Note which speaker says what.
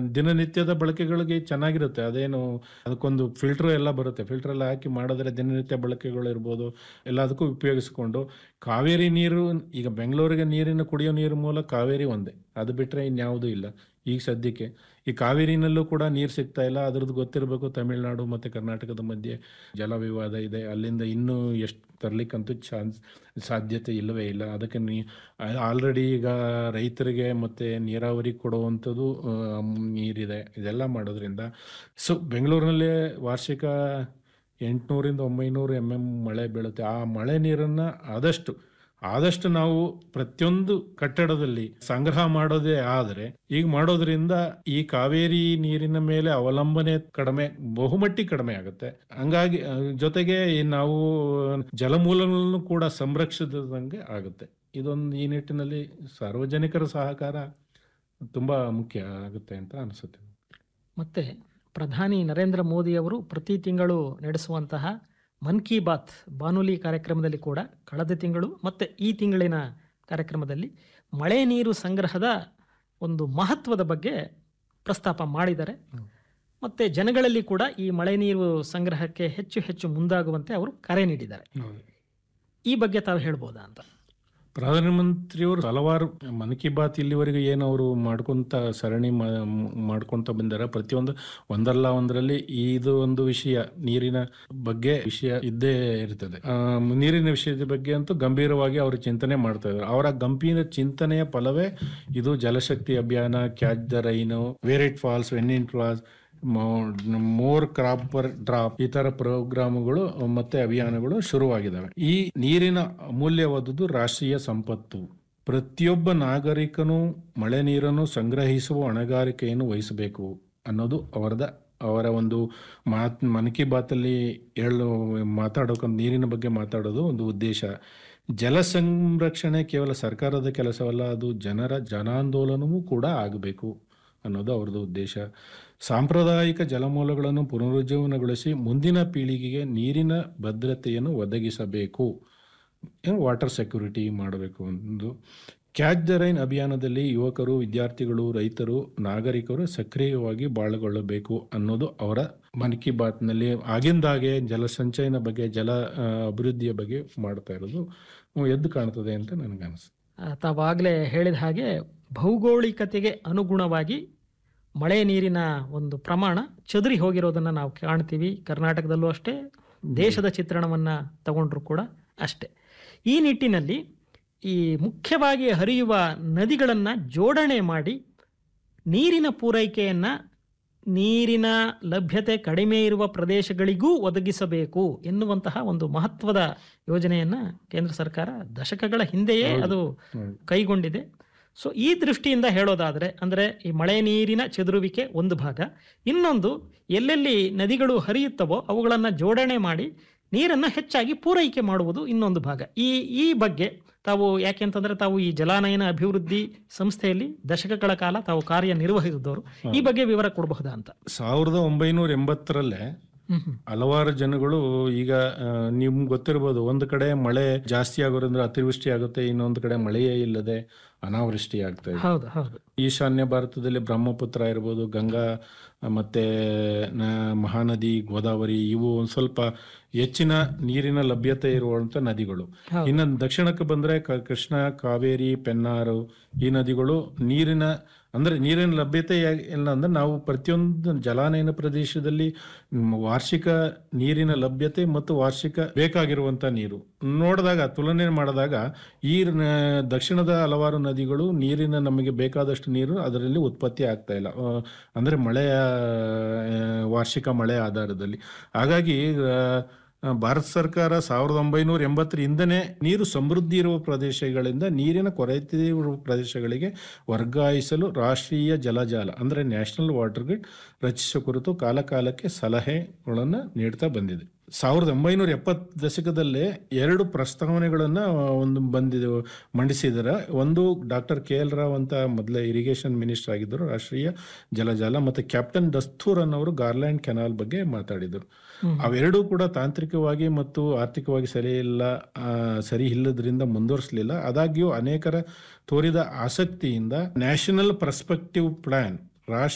Speaker 1: ದಿನನಿತ್ಯದ ಬಳಕೆಗಳಿಗೆ ಚೆನ್ನಾಗಿರುತ್ತೆ ಅದೇನು ಅದಕ್ಕೊಂದು ಫಿಲ್ಟರ್ ಎಲ್ಲ ಬರುತ್ತೆ ಫಿಲ್ಟರ್ ಎಲ್ಲ ಹಾಕಿ ಮಾಡಿದ್ರೆ ದಿನನಿತ್ಯ ಬಳಕೆಗಳು ಇರ್ಬೋದು ಎಲ್ಲದಕ್ಕೂ ಉಪಯೋಗಿಸ್ಕೊಂಡು ಕಾವೇರಿ ನೀರು ಈಗ ಬೆಂಗಳೂರಿಗೆ ನೀರಿನ ಕುಡಿಯೋ ನೀರು ಮೂಲ ಕಾವೇರಿ ಒಂದೇ ಅದು ಬಿಟ್ಟರೆ ಇನ್ಯಾವುದೂ ಇಲ್ಲ ಈಗ ಸದ್ಯಕ್ಕೆ ಈ ಕಾವೇರಿನಲ್ಲೂ ಕೂಡ ನೀರು ಸಿಗ್ತಾ ಇಲ್ಲ ಅದ್ರದ್ದು ಗೊತ್ತಿರಬೇಕು ತಮಿಳುನಾಡು ಮತ್ತು ಕರ್ನಾಟಕದ ಮಧ್ಯೆ ಜಲ ವಿವಾದ ಇದೆ ಅಲ್ಲಿಂದ ಇನ್ನೂ ಎಷ್ಟು ತರಲಿಕ್ಕಂತೂ ಚಾನ್ಸ್ ಸಾಧ್ಯತೆ ಇಲ್ಲವೇ ಇಲ್ಲ ಅದಕ್ಕೆ ನೀ ಆಲ್ರೆಡಿ ಈಗ ರೈತರಿಗೆ ಮತ್ತು ನೀರಾವರಿ ಕೊಡುವಂಥದ್ದು ಆ, ನೀರಿದೆ ಇದೆಲ್ಲ ಮಾಡೋದ್ರಿಂದ ಸೊ ಬೆಂಗಳೂರಿನಲ್ಲೇ ವಾರ್ಷಿಕ ಎಂಟುನೂರಿಂದ ಒಂಬೈನೂರು ಎಮ್ ಎಮ್ ಮಳೆ ಬೀಳುತ್ತೆ ಆ ಮಳೆ ನೀರನ್ನು ಆದಷ್ಟು ಆದಷ್ಟು ನಾವು ಪ್ರತಿಯೊಂದು ಕಟ್ಟಡದಲ್ಲಿ ಸಂಗ್ರಹ ಮಾಡೋದೇ ಆದರೆ ಈಗ ಮಾಡೋದ್ರಿಂದ ಈ ಕಾವೇರಿ ನೀರಿನ ಮೇಲೆ ಅವಲಂಬನೆ ಕಡಿಮೆ ಬಹುಮಟ್ಟಿಗೆ ಕಡಿಮೆ ಆಗುತ್ತೆ ಹಂಗಾಗಿ ಆ, ಜೊತೆಗೆ ಈ ನಾವು ಜಲಮೂಲಗಳನ್ನು ಕೂಡ ಸಂರಕ್ಷಿಸಿದಂಗೆ ಆಗುತ್ತೆ ಇದೊಂದು ಈ ನಿಟ್ಟಿನಲ್ಲಿ ಸಾರ್ವಜನಿಕರ ಸಹಕಾರ ತುಂಬಾ ಮುಖ್ಯ ಆಗುತ್ತೆ ಅಂತ ಅನಿಸುತ್ತೆ
Speaker 2: ಮತ್ತೆ ಪ್ರಧಾನಿ ನರೇಂದ್ರ ಮೋದಿಯವರು ಪ್ರತಿ ತಿಂಗಳು ನಡೆಸುವಂತಹ ಮನ್ ಕಿ ಬಾತ್ ಬಾನುಲಿ ಕಾರ್ಯಕ್ರಮದಲ್ಲಿ ಕೂಡ ಕಳೆದ ತಿಂಗಳು ಮತ್ತು ಈ ತಿಂಗಳಿನ ಕಾರ್ಯಕ್ರಮದಲ್ಲಿ ಮಳೆ ನೀರು ಸಂಗ್ರಹದ ಒಂದು ಮಹತ್ವದ ಬಗ್ಗೆ ಪ್ರಸ್ತಾಪ ಮಾಡಿದ್ದಾರೆ ಮತ್ತು ಜನಗಳಲ್ಲಿ ಕೂಡ ಈ ಮಳೆ ನೀರು ಸಂಗ್ರಹಕ್ಕೆ ಹೆಚ್ಚು ಹೆಚ್ಚು ಮುಂದಾಗುವಂತೆ ಅವರು ಕರೆ ನೀಡಿದ್ದಾರೆ ಈ ಬಗ್ಗೆ ತಾವು ಹೇಳ್ಬೋದಾ ಅಂತ
Speaker 1: ಪ್ರಧಾನಮಂತ್ರಿಯವರು ಹಲವಾರು ಮನ್ ಕಿ ಬಾತ್ ಇಲ್ಲಿವರೆಗೆ ಏನು ಅವರು ಮಾಡ್ಕೊಂತ ಸರಣಿ ಮಾ- ಮಾಡ್ಕೊಂತ ಬಂದಾರ ಪ್ರತಿಯೊಂದು ಒಂದಲ್ಲ ಒಂದರಲ್ಲಿ ಇದು ಒಂದು ವಿಷಯ ನೀರಿನ ಬಗ್ಗೆ ವಿಷಯ ಇದ್ದೇ ಇರ್ತದೆ ಆ, ನೀರಿನ ವಿಷಯದ ಬಗ್ಗೆ ಅಂತೂ ಗಂಭೀರವಾಗಿ ಅವರು ಚಿಂತನೆ ಮಾಡ್ತಾ ಇದ್ದಾರೆ ಅವರ ಗಂಭೀರ ಚಿಂತನೆಯ ಫಲವೇ ಇದು Jalashakti Abhiyana catch the rain where it falls when it falls more crop per drop ಈ ತರ ಪ್ರೋಗ್ರಾಮ್ಗಳು ಮತ್ತೆ ಅಭಿಯಾನಗಳು ಶುರುವಾಗಿದ್ದಾವೆ ಈ ನೀರಿನ ಅಮೂಲ್ಯವಾದುದು ರಾಷ್ಟ್ರೀಯ ಸಂಪತ್ತು ಪ್ರತಿಯೊಬ್ಬ ನಾಗರಿಕನು ಮಳೆ ನೀರನ್ನು ಸಂಗ್ರಹಿಸುವ ಹೊಣೆಗಾರಿಕೆಯನ್ನು ವಹಿಸಬೇಕು ಅನ್ನೋದು ಅವರದ ಅವರ ಒಂದು ಮಾತ್ ಮನ್ ಕಿ ಬಾತಲ್ಲಿ ಹೇಳು ಮಾತಾಡೋಕೆ ನೀರಿನ ಬಗ್ಗೆ ಮಾತಾಡೋದು ಒಂದು ಉದ್ದೇಶ ಜಲ ಸಂರಕ್ಷಣೆ ಕೇವಲ ಸರ್ಕಾರದ ಕೆಲಸವಲ್ಲ ಅದು ಜನರ ಜನಾಂದೋಲನವೂ ಕೂಡ ಆಗಬೇಕು ಅನ್ನೋದು ಅವ್ರದ್ದು ಉದ್ದೇಶ ಸಾಂಪ್ರದಾಯಿಕ ಜಲಮೂಲಗಳನ್ನು ಪುನರುಜ್ಜೀವನಗೊಳಿಸಿ ಮುಂದಿನ ಪೀಳಿಗೆಗೆ ನೀರಿನ ಭದ್ರತೆಯನ್ನು ಒದಗಿಸಬೇಕು ಏನು ವಾಟರ್ ಸೆಕ್ಯೂರಿಟಿ ಮಾಡಬೇಕು ಒಂದು ಕ್ಯಾಚ್ ದ ರೈನ್ ಅಭಿಯಾನದಲ್ಲಿ ಯುವಕರು ವಿದ್ಯಾರ್ಥಿಗಳು ರೈತರು ನಾಗರಿಕರು ಸಕ್ರಿಯವಾಗಿ ಬಾಳ್ಗೊಳ್ಳಬೇಕು ಅನ್ನೋದು ಅವರ ಮನ್ ಕಿ ಬಾತ್ನಲ್ಲಿ ಆಗಿಂದಾಗೆ ಜಲ ಸಂಚಯನ ಬಗ್ಗೆ ಜಲ ಆ, ಅಭಿವೃದ್ಧಿಯ ಬಗ್ಗೆ ಮಾಡ್ತಾ ಇರೋದು ಎದ್ದು ಕಾಣ್ತದೆ ಅಂತ ನನಗನ್ಸುತ್ತೆ
Speaker 2: ಆ, ತಾವಾಗಲೇ ಹೇಳಿದ ಹಾಗೆ ಭೌಗೋಳಿಕತೆಗೆ ಅನುಗುಣವಾಗಿ ಮಳೆ ನೀರಿನ ಒಂದು ಪ್ರಮಾಣ ಚದುರಿ ಹೋಗಿರೋದನ್ನು ನಾವು ಕಾಣ್ತೀವಿ ಕರ್ನಾಟಕದಲ್ಲೂ ಅಷ್ಟೇ ದೇಶದ ಚಿತ್ರಣವನ್ನು ತಗೊಂಡ್ರು ಕೂಡ ಅಷ್ಟೇ ಈ ನಿಟ್ಟಿನಲ್ಲಿ ಈ ಮುಖ್ಯವಾಗಿ ಹರಿಯುವ ನದಿಗಳನ್ನು ಜೋಡಣೆ ಮಾಡಿ ನೀರಿನ ಪೂರೈಕೆಯನ್ನು ನೀರಿನ ಲಭ್ಯತೆ ಕಡಿಮೆ ಇರುವ ಪ್ರದೇಶಗಳಿಗೂ ಒದಗಿಸಬೇಕು ಎನ್ನುವಂತಹ ಒಂದು ಮಹತ್ವದ ಯೋಜನೆಯನ್ನು ಕೇಂದ್ರ ಸರ್ಕಾರ ದಶಕಗಳ ಹಿಂದೆಯೇ ಅದು ಕೈಗೊಂಡಿದೆ ಸೊ ಈ ದೃಷ್ಟಿಯಿಂದ ಹೇಳೋದಾದರೆ ಅಂದರೆ ಈ ಮಳೆ ನೀರಿನ ಚದುರುವಿಕೆ ಒಂದು ಭಾಗ ಇನ್ನೊಂದು ಎಲ್ಲೆಲ್ಲಿ ನದಿಗಳು ಹರಿಯುತ್ತವೋ ಅವುಗಳನ್ನು ಜೋಡಣೆ ಮಾಡಿ ನೀರನ್ನು ಹೆಚ್ಚಾಗಿ ಪೂರೈಕೆ ಮಾಡುವುದು ಇನ್ನೊಂದು ಭಾಗ ಈ ಈ ಬಗ್ಗೆ ತಾವು ಯಾಕೆಂತಂದ್ರೆ ತಾವು ಈ ಜಲಾನಯನ ಅಭಿವೃದ್ಧಿ ಸಂಸ್ಥೆಯಲ್ಲಿ ದಶಕಗಳ ಕಾಲ ತಾವು ಕಾರ್ಯನಿರ್ವಹಿಸಿದವರು ಈ ಬಗ್ಗೆ ವಿವರ ಕೊಡಬಹುದಾ ಅಂತ
Speaker 1: ಸಾವಿರದ ಒಂಬೈನೂರ ಎಂಬತ್ತರಲ್ಲೇ
Speaker 2: ಹ್ಮ್ ಹ್ಮ್.
Speaker 1: ಹಲವಾರು ಜನಗಳು ಈಗ ಆ, ನಿಮ್ಗೆ ಗೊತ್ತಿರ್ಬೋದು ಒಂದು ಕಡೆ ಮಳೆ ಜಾಸ್ತಿ ಆಗೋದ್ರಿಂದ ಅತಿವೃಷ್ಟಿ ಆಗುತ್ತೆ ಇನ್ನೊಂದು ಕಡೆ ಮಳೆಯೇ ಇಲ್ಲದೆ ಅನಾವೃಷ್ಟಿ ಆಗ್ತಾ ಇದೆ
Speaker 2: ಹೌದು ಹೌದು
Speaker 1: ಈಶಾನ್ಯ ಭಾರತದಲ್ಲಿ ಬ್ರಹ್ಮಪುತ್ರ ಇರ್ಬೋದು ಗಂಗಾ ಮತ್ತೆ ನ- ಮಹಾನದಿ ಗೋದಾವರಿ ಇವು ಒಂದು ಸ್ವಲ್ಪ ಹೆಚ್ಚಿನ ನೀರಿನ ಲಭ್ಯತೆ ಇರುವಂತ ನದಿಗಳು
Speaker 2: ಹೌದು.
Speaker 1: ಇನ್ನು ದಕ್ಷಿಣಕ್ಕೆ ಬಂದ್ರೆ ಕ- ಕೃಷ್ಣ ಕಾವೇರಿ ಪೆನ್ನಾರು ಈ ನದಿಗಳು ನೀರಿನ ಅಂದ್ರೆ ನೀರಿನ ಲಭ್ಯತೆ ಯಾ- ಇಲ್ಲ ಅಂದ್ರೆ ನಾವು ಪ್ರತಿಯೊಂದು ಜಲಾನಯನ ಪ್ರದೇಶದಲ್ಲಿ ಮ್, ವಾರ್ಷಿಕ ನೀರಿನ ಲಭ್ಯತೆ ಮತ್ತು ವಾರ್ಷಿಕ ಬೇಕಾಗಿರುವಂತ ನೀರು ನೋಡಿದಾಗ ತುಲನೆ ಮಾಡಿದಾಗ ಈ ನ- ದಕ್ಷಿಣದ ಹಲವಾರು ನದಿಗಳು ನೀರಿನ ನಮಗೆ ಬೇಕಾದಷ್ಟು ನೀರು ಅದರಲ್ಲಿ ಉತ್ಪತ್ತಿ ಆಗ್ತಾ ಇಲ್ಲ ಆ, ಅಂದ್ರೆ ಮಳೆಯ ಆ, ವಾರ್ಷಿಕ ಮಳೆ ಆಧಾರದಲ್ಲಿ ಹಾಗಾಗಿ ಆ, ಭಾರತ ಸರ್ಕಾರ ಸಾವಿರದ ಒಂಬೈನೂರ ಎಂಬತ್ತರ ಹಿಂದನೇ ನೀರು ಸಮೃದ್ಧಿ ಇರುವ ಪ್ರದೇಶಗಳಿಂದ ನೀರಿನ ಕೊರತೆ ಇರುವ ಪ್ರದೇಶಗಳಿಗೆ ವರ್ಗಾಯಿಸಲು ರಾಷ್ಟ್ರೀಯ ಜಲಜಾಲ ಅಂದರೆ ನ್ಯಾಷನಲ್ ವಾಟರ್ ಗ್ರಿಡ್ ರಚಿಸುವ ಕುರಿತು ಕಾಲಕಾಲಕ್ಕೆ ಸಲಹೆಗಳನ್ನು ನೀಡ್ತಾ ಬಂದಿದೆ ಸಾವಿರದ ಒಂಬೈನೂರ ಎಪ್ಪತ್ತು ದಶಕದಲ್ಲೇ ಎರಡು ಪ್ರಸ್ತಾವನೆಗಳನ್ನು ಒಂದು ಬಂದಿದೆ ಮಂಡಿಸಿದ್ದಾರೆ ಒಂದು ಡಾಕ್ಟರ್ ಕೆ ಎಲ್ ರಾವ್ ಅಂತ ಮೊದಲೇ ಇರಿಗೇಷನ್ ಮಿನಿಸ್ಟರ್ ಆಗಿದ್ದರು ರಾಷ್ಟ್ರೀಯ ಜಲಜಾಲ ಮತ್ತು ಕ್ಯಾಪ್ಟನ್ ದಸ್ತೂರನ್ ಅವರು ಗಾರ್ಲ್ಯಾಂಡ್ ಕೆನಾಲ್ ಬಗ್ಗೆ ಮಾತಾಡಿದರು ಅವೆರಡೂ ಕೂಡ ತಾಂತ್ರಿಕವಾಗಿ ಮತ್ತು ಆರ್ಥಿಕವಾಗಿ ಸರಿ ಇಲ್ಲ ಆ, ಸರಿ ಇಲ್ಲದ್ರಿಂದ ಮುಂದುವರಿಸಲಿಲ್ಲ ಆದಾಗ್ಯೂ ಅನೇಕರ ತೋರಿದ ಆಸಕ್ತಿಯಿಂದ ನ್ಯಾಷನಲ್ ಪರ್ಸ್ಪೆಕ್ಟಿವ್ ಪ್ಲಾನ್ ರಾಷ್ಟ್ರ